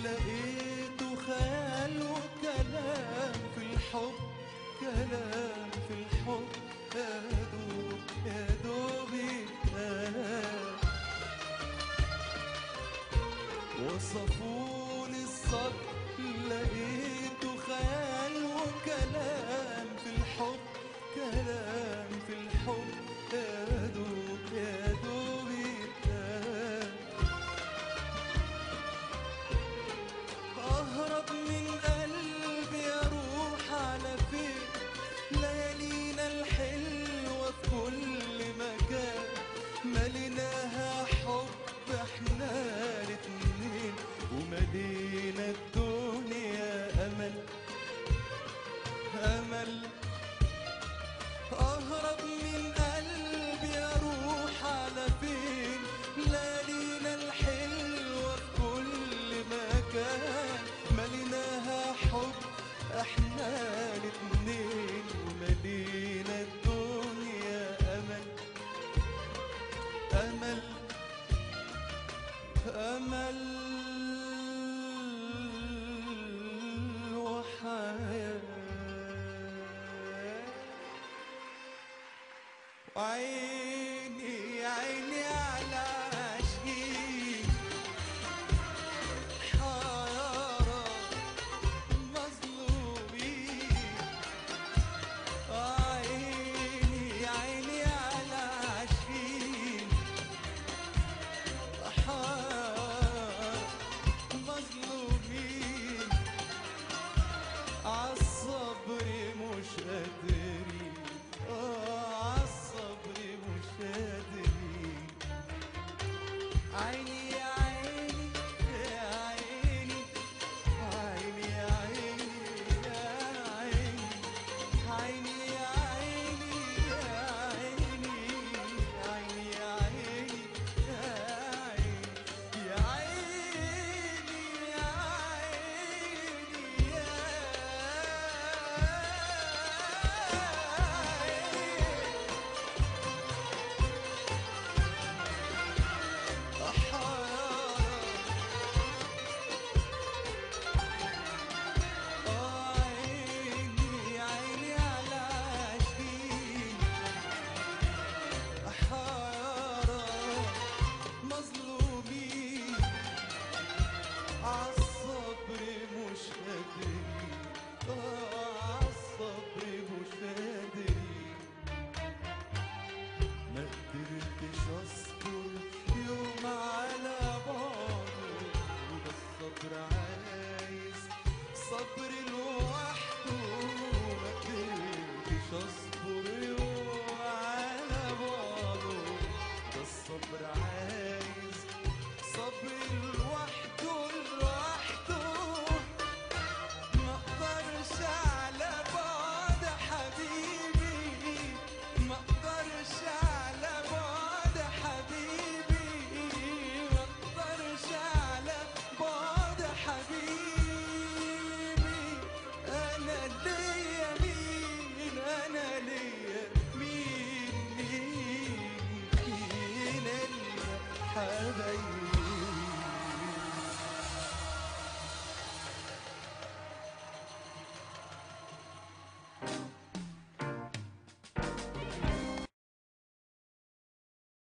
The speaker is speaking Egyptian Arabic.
لقيته خيال وكلام في الحب كلام في الحب يا دوب يا دوب يتقال وصفولي الصدر لقيته خيال وكلام في الحب كلام في الحب يا دوب يا دوب يتقال أهرب من قلبي أروح على فين ليالينا الحلوة في كل مكان مليناها حب احنا الاتنين وملينا الدنيا أمل أمل أهرب من قلبي أروح على فين ليالينا الحلوة في كل مكان مليناها حب احنا الاتنين وملينا الدنيا أمل أمل أمل وحياة عيني عيني على عشقي حيارى مظلومين عيني عيني على عشقي حيارى مظلومين عالصبر مش قادرين آه عالصبر مش قادرين عيني يا عيني يا عيني عيني يا عيني يا عيني عيني يا عيني يا عيني عيني يا عيني يا عيني يا عيني يا عيني يا عيني عيني عيني على عشقين حارة مظلومين عالصبر مش قادرين آه عالصبر مش قادرين ما قدرتش اصبر يوم على بعضه وده الصبر عايز صبر